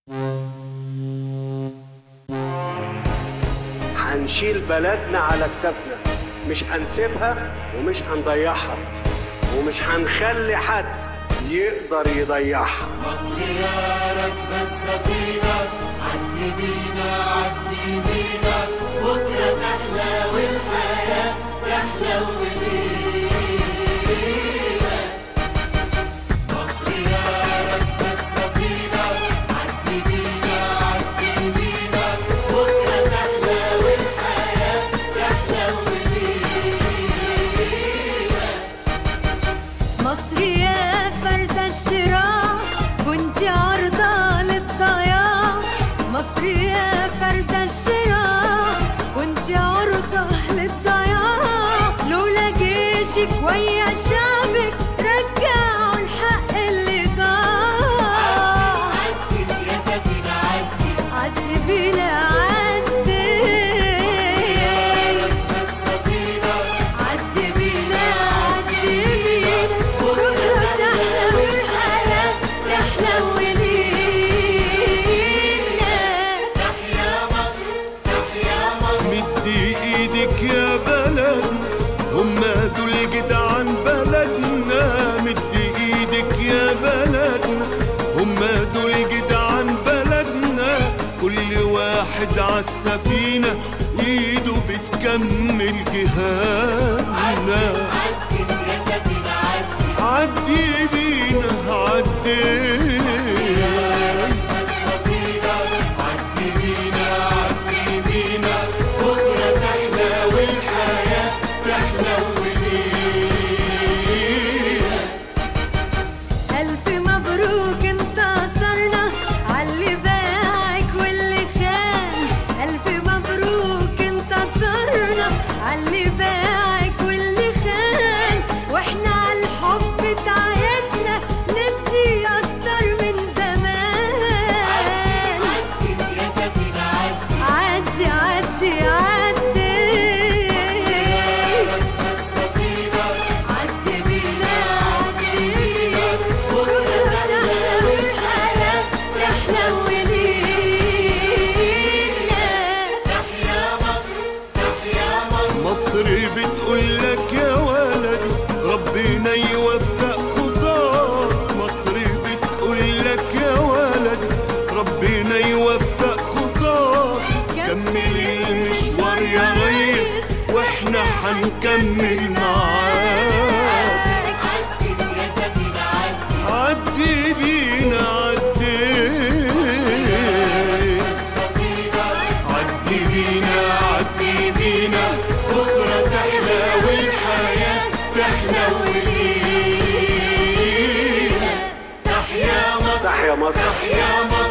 هنشيل بلدنا على كتافنا مش هنسيبها ومش هنضيعها ومش هنخلي حد يقدر يضيعها مصر يا راكبة السفينة عدي بينا عدي بينا بكرة تحلى والحياة تحلى وليلة مصر يا راكبة السفينة عدي بينا عدي بينا بكرة تحلى والحياة تحلى وليلة مصر يا فرد الشراع كنت عرضة للضياع مصر يا فرد الشراع كنت عرضة للضياع لولا جيشك ويا شعبك رجعوا الحق اللي ضاع عدي يا سفينة عدي عدي بينا عدي السفينة عدي بينا عدي بينا بكرة تحلى والحياة تحلى ولينا تحيا مصر تحيا مصر مدي ايدك يا بلد هما دول جدعان بلدنا مدي ايدك يا بلدنا هما دول جدعان بلدنا كل واحد عالسفينة ايده بتكمل جهادنا عدي يا سفينة عدي عدي بينا عدي السفينة عدي بينا عدي بينا بكرة تحلى والحياة تحلى وليلة ألف مبروك انتصرنا عاللي باعك واللي خان ألف مبروك انتصرنا عاللي باعك واللي خان واحنا عالحب تعهدنا ندي أكتر من زمان عدي يا سفينة عدي عدي عدي عدي السفينة عدي بينا عدي بينا بكرة تحلى والحياة تحلى ولينا تحيا مصر تحيا مصر مصر بتقول لك يا ولدي ربنا يوفق خطاك مصر بتقول لك يا ولدي ربنا يوفق خطاك كمل المشوار يا ريس واحنا هنكمل معاك عدي يا سفينة عدي عدي بينا عدي السفينة عدي بينا عدي بينا بكرة تحلى والحياة تحلى وليلة تحيا مصر تحيا مصر تحيا مصر